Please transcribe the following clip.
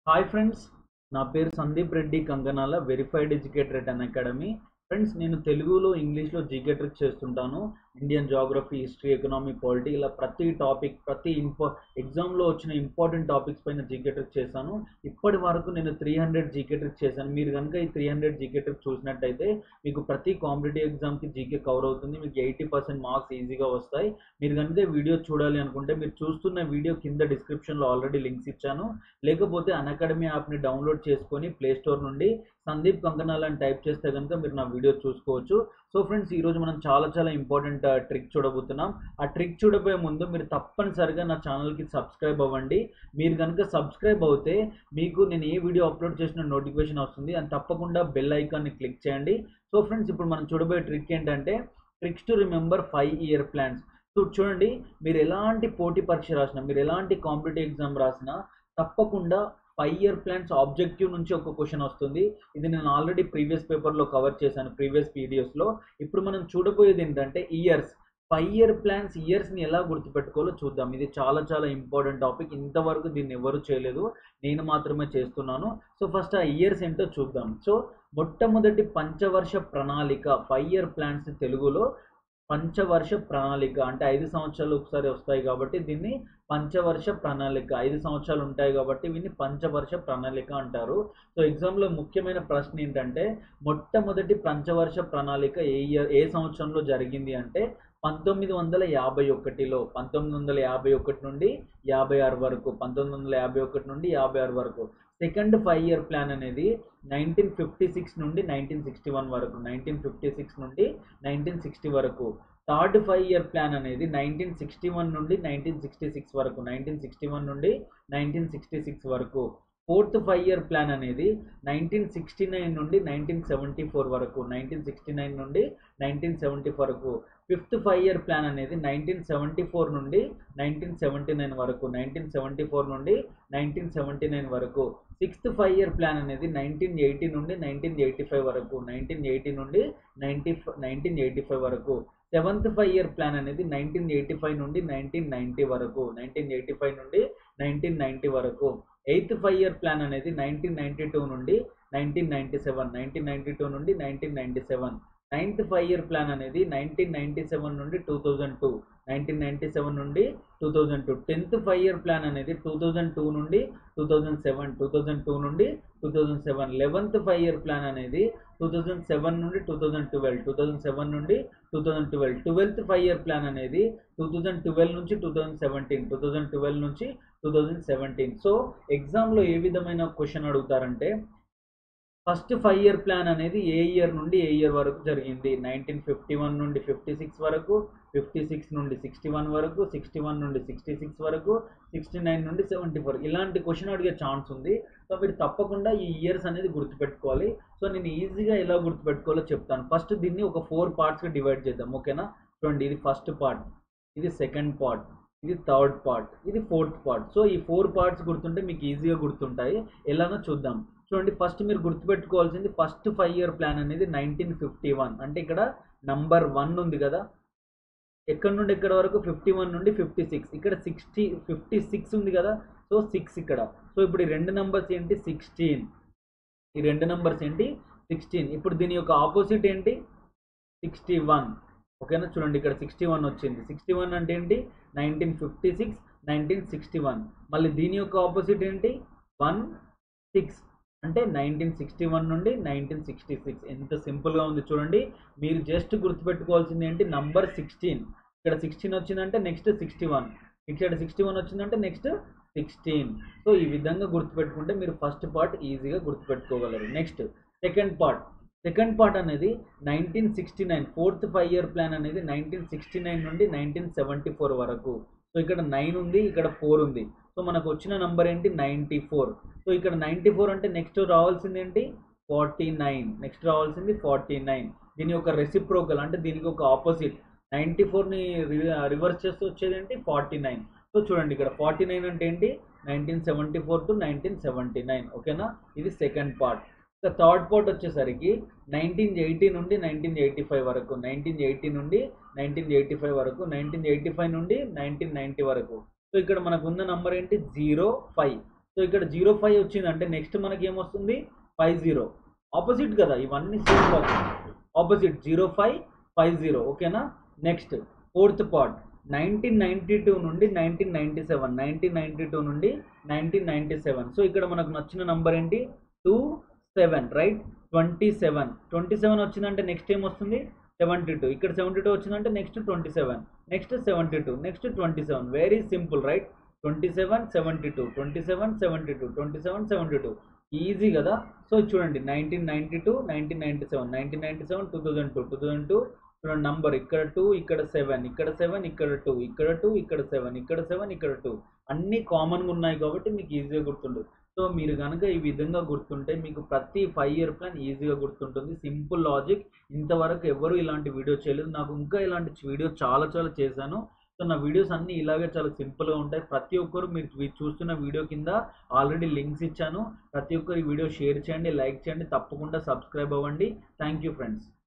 hi friends నా పేరు Sandeep Reddy Kanganala verified educator at unacademy friends నేను తెలుగులో ఇంగ్లీష్లో జీకే ట్రిక్ చేస్తుంటాను Indian geography history economy polity ఇలా ప్రతి టాపిక్ ప్రతి ఇంపా ఎగ్జామ్లో వచ్చిన ఇంపార్టెంట్ టాపిక్స్ పైన జీకే ట్రిక్ చేశాను ఇప్పటి వరకు నేను త్రీ హండ్రెడ్ జీకే ట్రిక్ చేశాను మీరు కనుక ఈ త్రీ హండ్రెడ్ జీకే ట్రిక్ చూసినట్టయితే మీకు ప్రతి కాంపిటేటివ్ ఎగ్జామ్కి జీకే కవర్ అవుతుంది మీకు ఎయిటీ పర్సెంట్ మార్క్స్ ఈజీగా వస్తాయి మీరు కనుక ఈ వీడియో చూడాలి అనుకుంటే మీరు చూస్తున్న వీడియో కింద డిస్క్రిప్షన్లో ఆల్రెడీ లింక్స్ ఇచ్చాను లేకపోతే అన్అకాడమీ యాప్ని డౌన్లోడ్ చేసుకొని ప్లే స్టోర్ నుండి సందీప్ కంకనాల్ అని టైప్ చేస్తే కనుక మీరు నా వీడియో చూసుకోవచ్చు సో ఫ్రెండ్స్ ఈరోజు మనం చాలా చాలా ఇంపార్టెంట్ ట్రిక్ చూడబోతున్నాం ఆ ట్రిక్ చూడబోయే ముందు మీరు తప్పనిసరిగా నా ఛానల్కి సబ్స్క్రైబ్ అవ్వండి మీరు కనుక సబ్స్క్రైబ్ అవుతే మీకు నేను ఏ వీడియో అప్లోడ్ చేసిన నోటిఫికేషన్ వస్తుంది అని తప్పకుండా బెల్ ఐకాన్ని క్లిక్ చేయండి సో ఫ్రెండ్స్ ఇప్పుడు మనం చూడబోయే ట్రిక్ ఏంటంటే tricks to remember five year plans so చూడండి మీరు ఎలాంటి పోటీ పరీక్ష రాసినా మీరు ఎలాంటి కాంపిటేటివ్ ఎగ్జామ్ రాసినా తప్పకుండా ఫైవ్ ఇయర్ ప్లాన్స్ ఆబ్జెక్టివ్ నుంచి ఒక క్వశ్చన్ వస్తుంది ఇది నేను ఆల్రెడీ ప్రీవియస్ పేపర్లో కవర్ చేశాను ప్రీవియస్ పీడిఎఫ్స్లో ఇప్పుడు మనం చూడబోయేది ఏంటంటే ఇయర్స్ ఫైవ్ ఇయర్ ప్లాన్స్ ఇయర్స్ని ఎలా గుర్తుపెట్టుకోవాలో చూద్దాం ఇది చాలా చాలా ఇంపార్టెంట్ టాపిక్ ఇంతవరకు దీన్ని ఎవరు చేయలేదు నేను మాత్రమే చేస్తున్నాను సో ఫస్ట్ ఆ ఇయర్స్ ఏంటో చూద్దాం సో మొట్టమొదటి పంచవర్ష ప్రణాళిక ఫైవ్ ఇయర్ ప్లాన్స్ తెలుగులో పంచవర్ష ప్రణాళిక అంటే ఐదు సంవత్సరాలు ఒకసారి వస్తాయి కాబట్టి దీన్ని పంచవర్ష ప్రణాళిక ఐదు సంవత్సరాలు ఉంటాయి కాబట్టి వీటిని పంచవర్ష ప్రణాళిక అంటారు సో ఎగ్జామ్లో ముఖ్యమైన ప్రశ్న ఏంటంటే మొట్టమొదటి పంచవర్ష ప్రణాళిక ఏ ఇయర్ ఏ సంవత్సరంలో జరిగింది అంటే పంతొమ్మిది వందల యాభై ఒకటిలో పంతొమ్మిది వందల యాభై ఒకటి నుండి యాభై ఆరు వరకు పంతొమ్మిది వందల యాభై ఒకటి నుండి యాభై ఆరు వరకు సెకండ్ ఫైవ్ ఇయర్ ప్లాన్ అనేది నైన్టీన్ ఫిఫ్టీ సిక్స్ నుండి నైన్టీన్ సిక్స్టీ వన్ వరకు నైన్టీన్ ఫిఫ్టీ సిక్స్ నుండి నైన్టీన్ సిక్స్టీ వరకు థర్డ్ ఫైవ్ ఇయర్ ప్లాన్ అనేది నైన్టీన్ సిక్స్టీ వన్ నుండి నైన్టీన్ సిక్స్టీ సిక్స్ వరకు నైన్టీన్ సిక్స్టీ వన్ నుండి నైన్టీన్ సిక్స్టీ సిక్స్ వరకు ఫోర్త్ ఫైవ్ ఇయర్ ప్లాన్ అనేది నైన్టీన్ సిక్స్టీ నైన్ నుండి నైన్టీన్ సెవెంటీ ఫోర్ వరకు నైన్టీన్ సిక్స్టీ నైన్ నుండి నైన్టీన్ సెవెంటీ వరకు ఫిఫ్త్ ఫైవ్ ఇయర్ ప్లాన్ అనేది నైన్టీన్ సెవెంటీ ఫోర్ నుండి నైన్టీన్ సెవెంటీ నైన్ వరకు నైన్టీన్ సెవెంటీ ఫోర్ నుండి నైన్టీన్ సెవెంటీ నైన్ వరకు సిక్స్త్ ఫైవ్ ఇయర్ ప్లాన్ అనేది నైన్టీన్ ఎయిటీ నుండి నైన్టీన్ ఎయిటీ ఫైవ్ వరకు నైన్టీన్ ఎయిటీ నుండి నైన్టీ నైన్టీన్ ఎయిటీ ఫైవ్ వరకు సెవెంత్ ఫైవ్ ఇయర్ ప్లాన్ అనేది నైన్టీన్ ఎయిటీ ఫైవ్ నుండి నైన్టీన్ నైంటీ వరకు నైన్టీన్ ఎయిటీ ఫైవ్ నుండి నైన్టీన్ నైంటీ వరకు ఎయిత్ ఫైవ్ ఇయర్ ప్లాన్ అనేది నైన్టీన్ నైంటీ టూ నుండి nineteen ninety seven nineteen ninety two నుండి nineteen ninety seven ninth five year plan అనేది nineteen ninety seven నుండి two thousand two nineteen ninety seven నుండి two thousand two tenth five year plan అనేది two thousand two నుండి two thousand seven two thousand two నుండి two thousand seven eleventh five year plan అనేది two thousand seven నుండి two thousand twelve two thousand seven నుండి two thousand twelve twelfth five year plan అనేది two thousand twelve నుంచి two thousand seventeen two thousand twelve నుంచి two thousand seventeen so ఎగ్జామ్లో ఏ విధమైన question అడుగుతారంటే ఫస్ట్ ఫైవ్ ఇయర్ ప్లాన్ అనేది ఏ ఇయర్ నుండి ఏ ఇయర్ వరకు జరిగింది నైన్టీన్ ఫిఫ్టీ వన్ నుండి ఫిఫ్టీ సిక్స్ వరకు ఫిఫ్టీ సిక్స్ నుండి సిక్స్టీ వన్ వరకు సిక్స్టీ వన్ నుండి సిక్స్టీ సిక్స్ వరకు సిక్స్టీ నైన్ నుండి సెవెంటీ ఫోర్ ఇలాంటి క్వశ్చన్ అడిగే ఛాన్స్ ఉంది సో మీరు తప్పకుండా ఈ ఇయర్స్ అనేది గుర్తుపెట్టుకోవాలి సో నేను ఈజీగా ఎలా గుర్తుపెట్టుకోవాలో చెప్తాను ఫస్ట్ దీన్ని ఒక ఫోర్ పార్ట్స్గా డివైడ్ చేద్దాం ఓకేనా చూడండి ఇది ఫస్ట్ పార్ట్ ఇది సెకండ్ పార్ట్ ఇది థర్డ్ పార్ట్ ఇది ఫోర్త్ పార్ట్ సో ఈ ఫోర్ పార్ట్స్ గుర్తుంటే మీకు ఈజీగా గుర్తుంటాయి ఎలానో చూద్దాం చూడండి ఫస్ట్ మీరు గుర్తుపెట్టుకోవాల్సింది ఫస్ట్ ఫైవ్ ఇయర్ ప్లాన్ అనేది నైన్టీన్ ఫిఫ్టీ వన్ అంటే ఇక్కడ నంబర్ వన్ ఉంది కదా ఎక్కడ నుండి ఎక్కడ వరకు ఫిఫ్టీ వన్ నుండి ఫిఫ్టీ సిక్స్ ఇక్కడ సిక్స్టీ ఫిఫ్టీ సిక్స్ ఉంది కదా సో సిక్స్ ఇక్కడ సో ఇప్పుడు ఈ రెండు నెంబర్స్ ఏంటి సిక్స్టీన్ ఈ రెండు నెంబర్స్ ఏంటి సిక్స్టీన్ ఇప్పుడు దీని యొక్క ఆపోజిట్ ఏంటి సిక్స్టీ వన్ ఓకేనా చూడండి ఇక్కడ సిక్స్టీ వన్ వచ్చింది సిక్స్టీ వన్ అంటే ఏంటి nineteen fifty six nineteen sixty one మళ్ళీ దీని యొక్క ఆపోజిట్ ఏంటి వన్ సిక్స్ అంటే నైన్టీన్ సిక్స్టీ వన్ నుండి నైన్టీన్ సిక్స్టీ సిక్స్ ఎంత సింపుల్గా ఉంది చూడండి మీరు జస్ట్ గుర్తుపెట్టుకోవాల్సింది ఏంటి నంబర్ సిక్స్టీన్ ఇక్కడ సిక్స్టీన్ వచ్చిందంటే నెక్స్ట్ సిక్స్టీ వన్ ఇక్కడ సిక్స్టీ వన్ వచ్చిందంటే నెక్స్ట్ సిక్స్టీన్ సో ఈ విధంగా గుర్తుపెట్టుకుంటే మీరు ఫస్ట్ పార్ట్ ఈజీగా గుర్తుపెట్టుకోగలరు next second part second part అనేది nineteen sixty nine fourth five year plan అనేది నైన్టీన్ సిక్స్టీ నైన్ నుండి నైన్టీన్ సెవెంటీ ఫోర్ వరకు సో ఇక్కడ నైన్ ఉంది ఇక్కడ ఫోర్ ఉంది సో మనకు వచ్చిన నంబర్ ఏంటి నైంటీ ఫోర్ సో ఇక్కడ నైంటీ ఫోర్ అంటే నెక్స్ట్ రావాల్సింది ఏంటి ఫార్టీ నైన్ నెక్స్ట్ రావాల్సింది ఫార్టీ నైన్ దీని యొక్క రెసిప్రోకల్ అంటే దీనికి ఒక ఆపోజిట్ నైంటీ ఫోర్ని రివర్స్ చేస్తూ వచ్చేది ఏంటి ఫార్టీ నైన్ సో చూడండి ఇక్కడ ఫార్టీ నైన్ అంటే ఏంటి nineteen seventy four to nineteen seventy nine ఓకేనా ఇది సెకండ్ పార్ట్ ఇక థర్డ్ పార్ట్ వచ్చేసరికి నైన్టీన్ ఎయిటీ నుండి నైన్టీన్ ఎయిటీ ఫైవ్ వరకు నైన్టీన్ ఎయిటీ నుండి నైన్టీన్ ఎయిటీ ఫైవ్ వరకు నైన్టీన్ ఎయిటీ ఫైవ్ నుండి నైన్టీన్ నైంటీ వరకు సో ఇక్కడ మనకు ఉన్న నంబర్ ఏంటి జీరో ఫైవ్ సో ఇక్కడ జీరో ఫైవ్ వచ్చింది అంటే నెక్స్ట్ మనకి ఏమొస్తుంది ఫైవ్ జీరో ఆపోజిట్ కదా ఇవన్నీ same box opposite zero five five zero ఓకేనా next fourth part nineteen ninety two నుండి nineteen ninety seven nineteen ninety two నుండి నైన్టీన్ నైన్టీ సెవెన్ సో ఇక్కడ మనకు నచ్చిన నంబర్ ఏంటి two seven right twenty seven twenty seven వచ్చిందంటే next ఏం వస్తుంది సెవెంటీ టూ ఇక్కడ సెవెంటీ టూ వచ్చిందంటే next twenty seven next seventy two next twenty seven very simple right twenty seven seventy two twenty seven seventy two twenty seven seventy two easy కదా so చూడండి nineteen ninety two nineteen ninety seven nineteen ninety seven two thousand two two thousand two చూడండి number ఇక్కడ two ఇక్కడ seven ఇక్కడ seven ఇక్కడ two ఇక్కడ two ఇక్కడ seven ఇక్కడ సెవెన్ ఇక్కడ టూ అన్నీ కామన్గా ఉన్నాయి కాబట్టి మీకు ఈజీగా గుర్తుంటుంది సో మీరు కనుక ఈ విధంగా గుర్తుంటే మీకు ప్రతి ఫైవ్ ఇయర్ ప్లాన్ ఈజీగా గుర్తుంటుంది సింపుల్ లాజిక్ ఇంతవరకు ఎవరు ఇలాంటి వీడియో చేయలేదు నాకు ఇంకా ఇలాంటి వీడియో చాలా చాలా చేశాను సో నా వీడియోస్ అన్నీ ఇలాగే చాలా సింపుల్గా ఉంటాయి ప్రతి ఒక్కరు మీరు మీరు చూస్తున్న వీడియో కింద ఆల్రెడీ లింక్స్ ఇచ్చాను ప్రతి ఒక్కరు ఈ వీడియో షేర్ చేయండి లైక్ చేయండి తప్పకుండా సబ్స్క్రైబ్ అవ్వండి థ్యాంక్ యూ ఫ్రెండ్స్